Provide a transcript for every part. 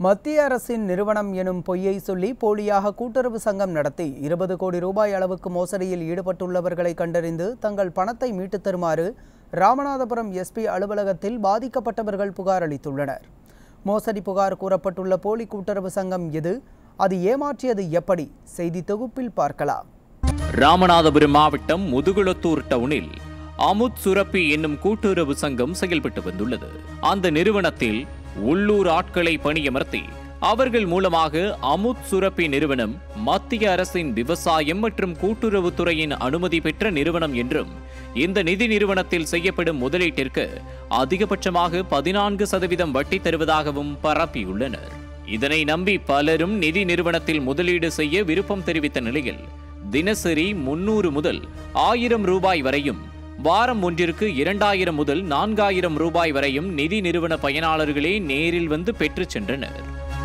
மத்திய அரசின் நிறுவனம் எனும் பொய்யை சொல்லி போலியாக கூட்டுறவு சங்கம் நடத்தி இருபது கோடி ரூபாய் அளவுக்கு மோசடியில் ஈடுபட்டுள்ளவர்களை கண்டறிந்து தங்கள் பணத்தை மீட்டுத் தருமாறு ராமநாதபுரம் எஸ்பி அலுவலகத்தில் பாதிக்கப்பட்டவர்கள் புகார் அளித்துள்ளனர் மோசடி புகார் கூறப்பட்டுள்ள போலி கூட்டுறவு சங்கம் எது அது ஏமாற்றியது எப்படி செய்தி தொகுப்பில் பார்க்கலாம் ராமநாதபுரம் மாவட்டம் முதுகுளத்தூர் டவுனில் அமுத் சுரப்பி என்னும் கூட்டுறவு சங்கம் செயல்பட்டு வந்துள்ளது அந்த நிறுவனத்தில் உள்ளூர் ஆட்களை பணியமர்த்தி அவர்கள் மூலமாக அமுத் சுரப்பி நிறுவனம் மத்திய அரசின் விவசாயம் மற்றும் கூட்டுறவுத்துறையின் அனுமதி பெற்ற நிறுவனம் என்றும் இந்த நிதி நிறுவனத்தில் செய்யப்படும் முதலீட்டிற்கு அதிகபட்சமாக பதினான்கு சதவீதம் வட்டி தருவதாகவும் பரப்பியுள்ளனர் இதனை நம்பி பலரும் நிதி நிறுவனத்தில் முதலீடு செய்ய விருப்பம் தெரிவித்த நிலையில் தினசரி முன்னூறு முதல் ஆயிரம் ரூபாய் வரையும் வாரம் ஒன்றிற்கு இரண்டாயிரம் முதல் நான்காயிரம் ரூபாய் வரையும் நிதி நிறுவன பயனாளர்களே நேரில் வந்து பெற்றுச் சென்றனர்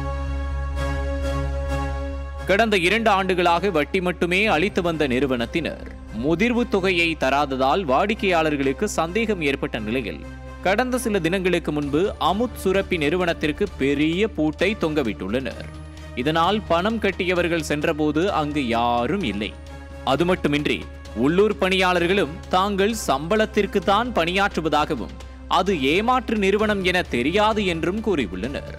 கடந்த இரண்டு ஆண்டுகளாக வட்டி மட்டுமே அளித்து வந்த நிறுவனத்தினர் முதிர்வு தொகையை தராததால் வாடிக்கையாளர்களுக்கு சந்தேகம் ஏற்பட்ட நிலையில் கடந்த சில தினங்களுக்கு முன்பு அமுத் சுரப்பி நிறுவனத்திற்கு பெரிய பூட்டை தொங்கவிட்டுள்ளனர் இதனால் பணம் கட்டியவர்கள் சென்றபோது அங்கு யாரும் இல்லை அது மட்டுமின்றி உள்ளூர் பணியாளர்களும் தாங்கள் சம்பளத்திற்கு தான் பணியாற்றுவதாகவும் அது ஏமாற்று நிறுவனம் என தெரியாது என்றும் கூறியுள்ளனர்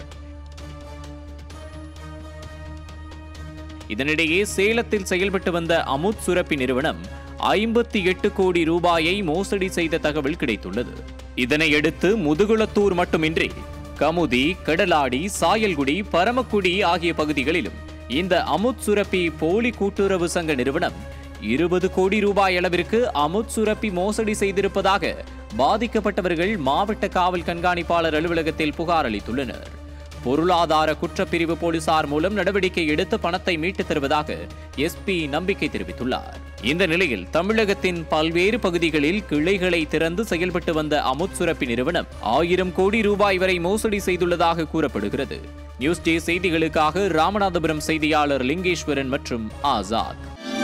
இதனிடையே சேலத்தில் செயல்பட்டு வந்த அமுத் சுரப்பி நிறுவனம் ஐம்பத்தி எட்டு கோடி ரூபாயை மோசடி செய்த தகவல் கிடைத்துள்ளது இதனையடுத்து முதுகுளத்தூர் மட்டுமின்றி கமுதி கடலாடி சாயல்குடி பரமக்குடி ஆகிய பகுதிகளிலும் இந்த அமுத் சுரப்பி போலி கூட்டுறவு சங்க நிறுவனம் இருபது கோடி ரூபாய் அளவிற்கு அமுத் சுரப்பி மோசடி செய்திருப்பதாக பாதிக்கப்பட்டவர்கள் மாவட்ட காவல் கண்காணிப்பாளர் அலுவலகத்தில் புகார் அளித்துள்ளனர் பொருளாதார குற்றப்பிரிவு போலீசார் மூலம் நடவடிக்கை எடுத்து பணத்தை மீட்டுத் தருவதாக எஸ்பி நம்பிக்கை தெரிவித்துள்ளார் இந்த நிலையில் தமிழகத்தின் பல்வேறு பகுதிகளில் கிளைகளை திறந்து செயல்பட்டு வந்த அமுத் சுரப்பி நிறுவனம் ஆயிரம் கோடி ரூபாய் வரை மோசடி செய்துள்ளதாக கூறப்படுகிறது நியூஸ் டே செய்திகளுக்காக ராமநாதபுரம் செய்தியாளர் லிங்கேஸ்வரன் மற்றும் ஆசாத்